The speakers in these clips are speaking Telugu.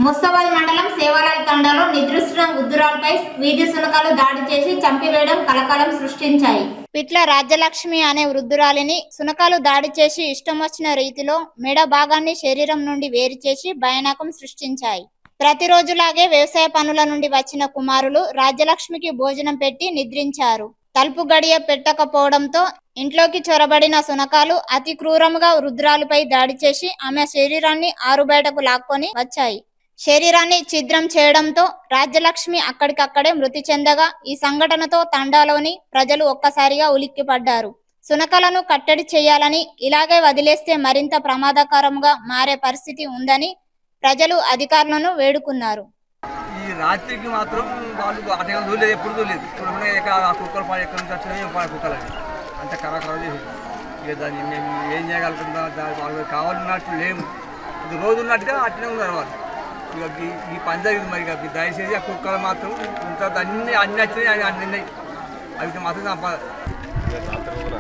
ముస్తాబాద్ మండలం సేవాలాల్ తండాలో నిద్రిస్తున్న ఉద్దురాలపై వీధి సునకాలు దాడి చేసి చంపివేయడం కలకలం సృష్టించాయి పిట్ల రాజ్యలక్ష్మి అనే వృద్ధురాలిని సునకాలు దాడి చేసి ఇష్టం వచ్చిన రీతిలో మెడ భాగాన్ని శరీరం నుండి వేరు చేసి భయానకం సృష్టించాయి ప్రతిరోజులాగే వ్యవసాయ పనుల నుండి వచ్చిన కుమారులు రాజ్యలక్ష్మికి భోజనం పెట్టి నిద్రించారు తలుపు గడియ పెట్టకపోవడంతో ఇంట్లోకి చొరబడిన సునకాలు అతి క్రూరంగా రుద్రాలపై దాడి చేసి ఆమె శరీరాన్ని ఆరుబయటకు లాక్కొని వచ్చాయి శరీరాన్ని ఛిద్రం చేయడంతో రాజ్యలక్ష్మి అక్కడికక్కడే మృతి చెందగా ఈ సంఘటనతో తండాలోని ప్రజలు ఒక్కసారిగా ఉలిక్కిపడ్డారు సునకలను కట్టడి చేయాలని ఇలాగే వదిలేస్తే మరింత ప్రమాదకరంగా మారే పరిస్థితి ఉందని ప్రజలు అధికారులను వేడుకున్నారు ఈ రాత్రికి మాత్రం వాళ్ళు అటగా దూలేదు ఎప్పుడు దూలేదు ఇప్పుడు కూడా ఇక ఆ కుక్కలు పాడు ఎక్కడి నుంచి వచ్చినాయి ఏం పాడు కుక్కలు అని అంత ఖరాబ్ ఖరాబ్ చేసి ఇక దాన్ని మేము ఏం చేయగలుగుతుందా దాని వాళ్ళు కావాలన్నట్టు లేము ఇది రోజు ఉన్నట్టుగా అట్లనే ఉన్నారు వాళ్ళు ఇక ఈ- ఈ పని జరిగింది మరి ఇక దయచేసి ఆ కుక్కలు మాత్రం ఇంత అన్ని అన్ని వచ్చినాయి అన్ని అన్ని ఉన్నాయి అవి మాత్రం చంపాలి నేను రాత్రి రోజున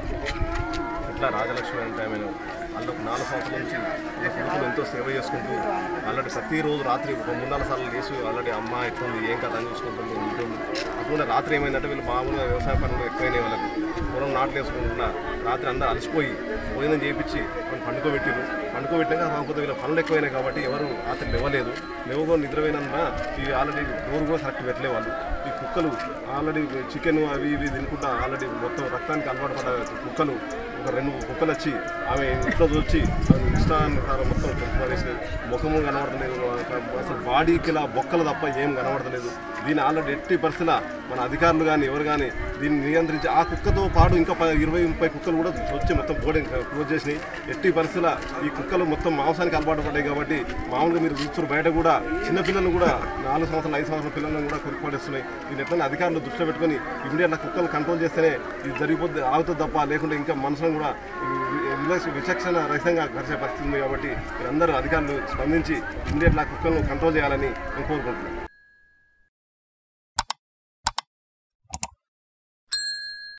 ఇట్లా రాజలక్ష్మి అంటే ఆమె వాళ్ళకు నాలుగు సంవత్సరాల నుంచి ఈ కొడుకులు ఎంతో సేవ చేసుకుంటూ ఆల్రెడీ ప్రతిరోజు రాత్రి ఒక మూడు నాలుగు సార్లు లేచి ఆల్రెడీ అమ్మ ఎట్లుంది ఏం కదా అని చూసుకుంటుంది ఉంటుంది అప్పుడు రాత్రి ఏమైందంటే వీళ్ళు మామూలుగా వ్యవసాయ పనులు ఎక్కువైనాయి వాళ్ళకి పూర్వం నాట్లు వేసుకుంటున్నా రాత్రి అందరూ అలసిపోయి భోజనం చేయించి వాళ్ళు పండుకోబెట్టిరు పండుకోబెట్టినాక కాకపోతే వీళ్ళ పనులు ఎక్కువైనాయి కాబట్టి ఎవరు రాత్రి లేవలేదు లేవగా నిద్రపోయినందున ఈ ఆల్రెడీ డోర్ కూడా కరెక్ట్ పెట్టలే వాళ్ళు ఈ కుక్కలు ఆల్రెడీ చికెన్ అవి ఇవి తినుకుంటా ఆల్రెడీ మొత్తం రక్తానికి అలవాటు పడ్డ కుక్కలు ఒక రెండు కుక్కలు వచ్చి ఆమె ఇంట్లో వచ్చి ఇష్టానుసారం మొత్తం పడేసి ముఖము కనబడతలేదు అసలు బాడీకి ఇలా బొక్కలు తప్ప ఏం కనబడతలేదు దీని ఆల్రెడీ ఎట్టి పరిస్థితుల మన అధికారులు కానీ ఎవరు కానీ దీన్ని నియంత్రించి ఆ కుక్కతో పాటు ఇంకా ప- ఇరవై ముప్పై కుక్కలు కూడా వచ్చి మొత్తం పోటీ క్లోజ్ చేసినాయి ఎట్టి పరిస్థితుల ఈ కుక్కలు మొత్తం మాంసానికి అలవాటు పడ్డాయి కాబట్టి మామూలుగా మీరు చూస్తున్నారు బయట కూడా చిన్న పిల్లలు కూడా నాలుగు సంవత్సరాలు ఐదు సంవత్సరాల పిల్లలను కూడా కొరికిపడేస్తున్నాయి దీన్ని ఎట్లా అధికారులు దృష్టిలో పెట్టుకొని ఇమీడియట్గా కుక్కలు కంట్రోల్ చేస్తేనే ఇది జరిగిపోద్ది ఆగుతుంది తప్ప లేకుంటే ఇంకా మనుషులను కూడా విలక్ష విచక్షణ రహితంగా కలిసే పరిస్థితి ఉంది కాబట్టి మీరందరూ అధికారులు స్పందించి ఇమీడియట్గా కుక్కలను కంట్రోల్ చేయాలని నేను కోరుకుంటున్నాను